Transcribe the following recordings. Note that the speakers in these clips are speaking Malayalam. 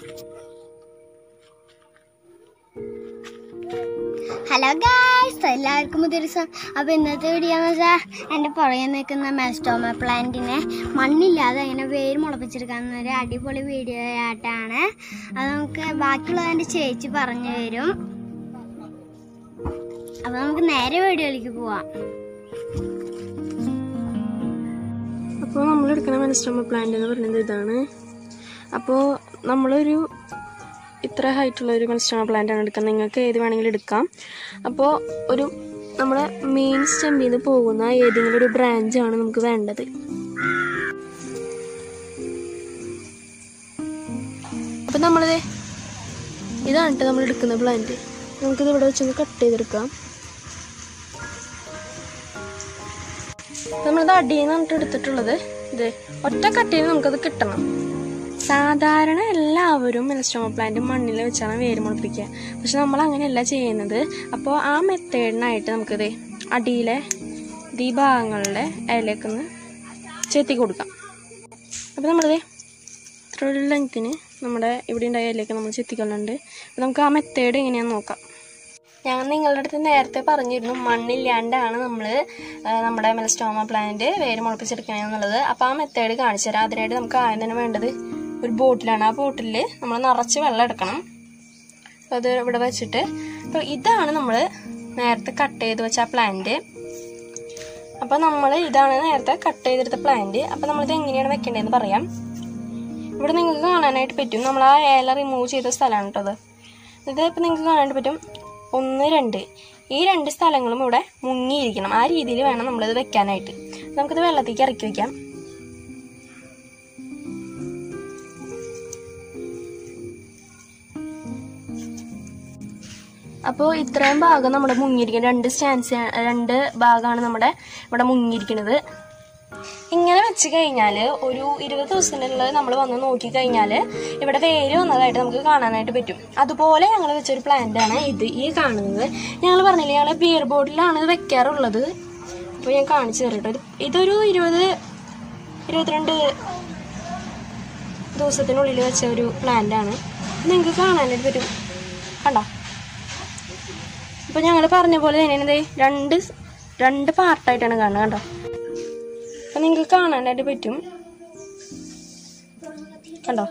ഹലോ ഗായ്സ് എല്ലാവർക്കും പുതിയ ദിവസം അപ്പോൾ ഇന്നത്തെ വീഡിയോ എന്ന് വെച്ചാൽ എൻ്റെ പുറകെ നിൽക്കുന്ന മെസ്റ്റോമ പ്ലാന്റിനെ മണ്ണില്ലാതെ അങ്ങനെ വേര് മുളപ്പിച്ചെടുക്കാവുന്ന ഒരു അടിപൊളി വീഡിയോ ആയിട്ടാണ് അത് നമുക്ക് ബാക്കിയുള്ളത് എൻ്റെ ചേച്ചി പറഞ്ഞു തരും അപ്പോൾ നമുക്ക് നേരെ വീഡിയോയിലേക്ക് പോവാം അപ്പോൾ നമ്മൾ എടുക്കുന്ന മെനസ്ട്രമ പ്ലാന്റ് എന്ന് പറയുന്നത് ഇതാണ് അപ്പോൾ നമ്മളൊരു ഇത്ര ഹൈറ്റുള്ള ഒരു മെനസ്ട്രമ പ്ലാന്റ് ആണ് എടുക്കുന്നത് നിങ്ങൾക്ക് ഏത് വേണമെങ്കിലും എടുക്കാം അപ്പോൾ ഒരു നമ്മുടെ മെയിൻ സ്റ്റെമ്പിൽ നിന്ന് പോകുന്ന ഏതെങ്കിലും ഒരു ബ്രാഞ്ചാണ് നമുക്ക് വേണ്ടത് അപ്പം നമ്മളിത് ഇതാണ് കേട്ടോ നമ്മൾ എടുക്കുന്ന പ്ലാന്റ് നമുക്കിത് ഇവിടെ വെച്ചൊന്ന് കട്ട് ചെയ്തെടുക്കാം നമ്മളിത് അടിയിൽ നിന്നിട്ട് എടുത്തിട്ടുള്ളത് ഇത് ഒറ്റ കട്ടിയിൽ നമുക്കത് കിട്ടണം സാധാരണ എല്ലാവരും മെലസ്റ്റോമ പ്ലാന്റ് മണ്ണിൽ വെച്ചാണ് വേര് മുളപ്പിക്കുക പക്ഷെ നമ്മൾ അങ്ങനെയല്ല ചെയ്യുന്നത് അപ്പോൾ ആ മെത്തേഡിനായിട്ട് നമുക്കിത് അടിയിലെ ഈ ഭാഗങ്ങളുടെ ഇലക്കൊന്ന് ചെത്തി കൊടുക്കാം അപ്പോൾ നമ്മളിത് ഇത്ര ഒരു ലെങ്ത്തിന് നമ്മുടെ ഇവിടെ ഉണ്ടായ ഇലയൊക്കെ നമ്മൾ ചെത്തിക്കൊള്ളുന്നുണ്ട് അപ്പോൾ നമുക്ക് ആ മെത്തേഡ് എങ്ങനെയാണെന്ന് നോക്കാം ഞാൻ നിങ്ങളുടെ അടുത്ത് നേരത്തെ പറഞ്ഞിരുന്നു മണ്ണില്ലാണ്ടാണ് നമ്മൾ നമ്മുടെ മെലസ്റ്റോമ പ്ലാന്റ് വേര് മുളപ്പിച്ചെടുക്കണമെന്നുള്ളത് അപ്പോൾ ആ മെത്തേഡ് കാണിച്ചു തരാം അതിനായിട്ട് നമുക്ക് ആദ്യം തന്നെ വേണ്ടത് ഒരു ബോട്ടിലാണ് ആ ബോട്ടിൽ നമ്മൾ നിറച്ച് വെള്ളം എടുക്കണം അപ്പോൾ അത് ഇവിടെ വെച്ചിട്ട് അപ്പോൾ ഇതാണ് നമ്മൾ നേരത്തെ കട്ട് ചെയ്ത് വെച്ച ആ പ്ലാന്റ് അപ്പോൾ നമ്മൾ ഇതാണ് നേരത്തെ കട്ട് ചെയ്തെടുത്ത പ്ലാന്റ് അപ്പോൾ നമ്മളിത് എങ്ങനെയാണ് വെക്കേണ്ടതെന്ന് പറയാം ഇവിടെ നിങ്ങൾക്ക് കാണാനായിട്ട് പറ്റും നമ്മൾ ആ ഏല റിമൂവ് ചെയ്ത സ്ഥലമാണ് കേട്ടോ അത് ഇത് ഇപ്പം നിങ്ങൾക്ക് കാണാനായിട്ട് പറ്റും ഒന്ന് രണ്ട് ഈ രണ്ട് സ്ഥലങ്ങളും ഇവിടെ മുങ്ങിയിരിക്കണം ആ രീതിയിൽ വേണം നമ്മളിത് വെക്കാനായിട്ട് നമുക്കിത് വെള്ളത്തേക്ക് ഇറക്കി വെക്കാം അപ്പോൾ ഇത്രയും ഭാഗം നമ്മുടെ മുങ്ങിയിരിക്കുന്നത് രണ്ട് സ്റ്റാൻസ് രണ്ട് ഭാഗമാണ് നമ്മുടെ ഇവിടെ മുങ്ങിയിരിക്കുന്നത് ഇങ്ങനെ വെച്ച് കഴിഞ്ഞാൽ ഒരു ഇരുപത് ദിവസത്തിനുള്ളിൽ നമ്മൾ വന്ന് നോക്കി കഴിഞ്ഞാൽ ഇവിടെ വേര് വന്നതായിട്ട് നമുക്ക് കാണാനായിട്ട് പറ്റും അതുപോലെ ഞങ്ങൾ വെച്ചൊരു പ്ലാന്റ് ആണ് ഇത് ഈ കാണുന്നത് ഞങ്ങൾ പറഞ്ഞില്ലേ ഞങ്ങൾ ബിയർ ബോട്ടിലാണ് ഇത് വെക്കാറുള്ളത് അപ്പോൾ ഞാൻ കാണിച്ചു തരട്ടോ ഇത് ഇതൊരു ഇരുപത് ഇരുപത്തിരണ്ട് ദിവസത്തിനുള്ളിൽ വെച്ച ഒരു പ്ലാന്റ് ആണ് നിങ്ങൾക്ക് കാണാനായിട്ട് പറ്റും കണ്ടോ അപ്പോൾ ഞങ്ങൾ പറഞ്ഞ പോലെ തന്നെയാണ് ദേ രണ്ട് രണ്ട് പാർട്ടായിട്ടാണ് കാണുന്നത് കണ്ടോ അപ്പം നിങ്ങൾക്ക് കാണാനായിട്ട് പറ്റും കണ്ടോ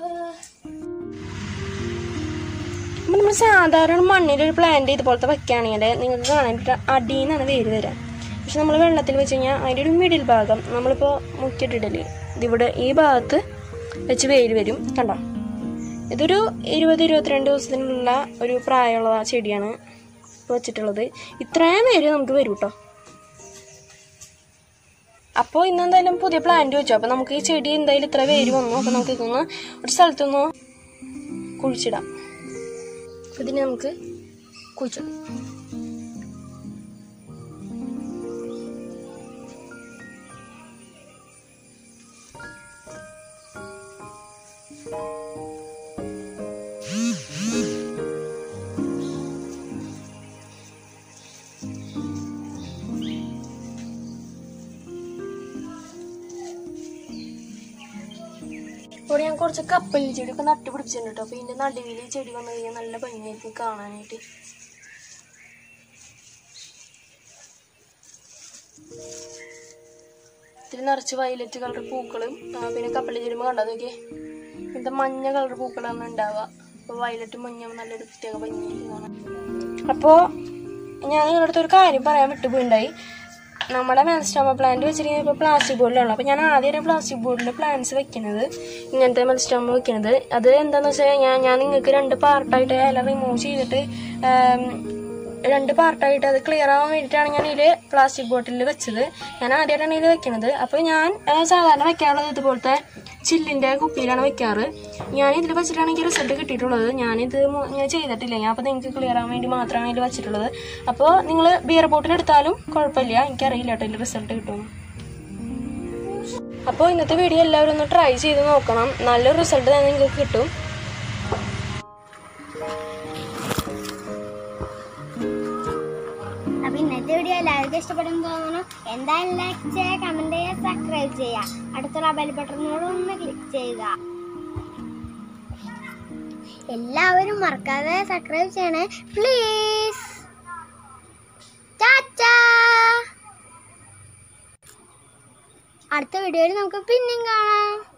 അപ്പം നമ്മൾ സാധാരണ മണ്ണിലൊരു പ്ലാന്റ് ഇതുപോലത്തെ വെക്കുകയാണെങ്കിൽ നിങ്ങൾക്ക് കാണാനായിട്ട് അടിയിൽ നിന്നാണ് വേര് വരാം പക്ഷെ നമ്മൾ വെള്ളത്തിൽ വെച്ച് കഴിഞ്ഞാൽ അതിൻ്റെ ഒരു മിഡിൽ ഭാഗം നമ്മളിപ്പോൾ മുക്കിയിട്ടിടല് ഇതിവിടെ ഈ ഭാഗത്ത് വെച്ച് വേര് വരും കണ്ടോ ഇതൊരു ഇരുപത് ഇരുപത്തിരണ്ട് ദിവസത്തിനുള്ള ഒരു പ്രായമുള്ള ചെടിയാണ് ഇപ്പോൾ വെച്ചിട്ടുള്ളത് ഇത്രയും വേര് നമുക്ക് വരും കേട്ടോ അപ്പോൾ ഇന്ന് എന്തായാലും പുതിയ പ്ലാന്റ് വെച്ചു അപ്പോൾ നമുക്ക് ഈ ചെടി എന്തായാലും ഇത്ര വേര് വന്നു അപ്പോൾ നമുക്ക് ഇതൊന്ന് ഒരു സ്ഥലത്തൊന്ന് കുഴിച്ചിടാം അപ്പോൾ ഇതിനെ നമുക്ക് കുഴിച്ചിടാം ഇവിടെ ഞാൻ കുറച്ച് കപ്പൽ ചെടി ഒക്കെ നട്ട് പിടിപ്പിച്ചിട്ടുണ്ട് കേട്ടോ അപ്പോൾ ഇതിൻ്റെ നടുവിൽ ഈ ചെടി വന്നു കഴിഞ്ഞാൽ നല്ല ഭംഗിയായിരിക്കും കാണാനായിട്ട് ഇതിൽ നിറച്ച് വയലറ്റ് കളർ പൂക്കളും ആ, പിന്നെ കപ്പൽ ചെടിയുമ്പോൾ കണ്ടത് നോക്കിയേ ഇങ്ങനത്തെ മഞ്ഞ കളർ പൂക്കളാണ് ഉണ്ടാവുക അപ്പോൾ വയലറ്റും മഞ്ഞയും നല്ലൊരു പ്രത്യേക ഭംഗിയായിരിക്കും കാണാൻ അപ്പോൾ ഞാൻ നിങ്ങളുടെ അടുത്ത് ഒരു കാര്യം പറയാൻ വിട്ടുപോയിണ്ടായി നമ്മുടെ മെൽസ്റ്റോമ പ്ലാന്റ് വെച്ചിരിക്കുന്നത് ഇപ്പോൾ പ്ലാസ്റ്റിക് ബോർഡിലാണ് അപ്പോൾ ഞാൻ ആദ്യം പ്ലാസ്റ്റിക് ബോർഡിൽ പ്ലാന്റ്സ് വെക്കുന്നത് ഇങ്ങനത്തെ മെൽസ്റ്റോമ വെക്കുന്നത് അത് എന്താണെന്ന് വെച്ചാൽ ഞാൻ ഞാൻ നിങ്ങൾക്ക് രണ്ട് പാർട്ടായിട്ട് ഇല റിമൂവ് ചെയ്തിട്ട് ആം, രണ്ട് പാർട്ടായിട്ട് അത് ക്ലിയർ ആവാൻ വേണ്ടിയിട്ടാണ് ഞാൻ ഇതിൽ പ്ലാസ്റ്റിക് ബോട്ടിലിൽ വെച്ചത് ഞാൻ ആദ്യമായിട്ടാണ് ഇതിൽ വെക്കുന്നത് അപ്പോൾ ഞാൻ ആ, സാധാരണ വെക്കാറുള്ളത് ഇതുപോലത്തെ ചില്ലിൻ്റെ കുപ്പിയിലാണ് വെക്കാറ് ഞാൻ ഇതിൽ വെച്ചിട്ടാണ് എനിക്ക് റിസൾട്ട് കിട്ടിയിട്ടുള്ളത് ഞാനിത് മു- ഞാൻ ചെയ്തിട്ടില്ല ഞാൻ അപ്പോൾ നിങ്ങൾക്ക് ക്ലിയർ ആവാൻ വേണ്ടി മാത്രമാണ് ഇതിൽ വെച്ചിട്ടുള്ളത് അപ്പോൾ നിങ്ങൾ ബിയർ ബോട്ടിൽ എടുത്താലും കുഴപ്പമില്ല എനിക്കറിയില്ല കേട്ടോ ഇതിൽ റിസൾട്ട് കിട്ടും അപ്പോൾ ഇന്നത്തെ വീഡിയോ എല്ലാവരും ഒന്ന് ട്രൈ ചെയ്ത് നോക്കണം നല്ലൊരു റിസൾട്ട് തന്നെ നിങ്ങൾക്ക് കിട്ടും അപ്പൊ ഇന്നത്തെ വീഡിയോ എല്ലാവർക്കും ഇഷ്ടപ്പെടും തോന്നുന്നു എന്തായാലും ലൈക്ക് ചെയ്യുക കമന്റ് ചെയ്യുക സബ്സ്ക്രൈബ് ചെയ്യുക അടുത്തുള്ള ബെൽ ബട്ടണിനോട് ഒന്ന് ക്ലിക്ക് ചെയ്യുക എല്ലാവരും മറക്കാതെ സബ്സ്ക്രൈബ് ചെയ്യണേ പ്ലീസ് ചാച്ചാ അടുത്ത വീഡിയോയിൽ നമുക്ക് പിന്നെയും കാണാം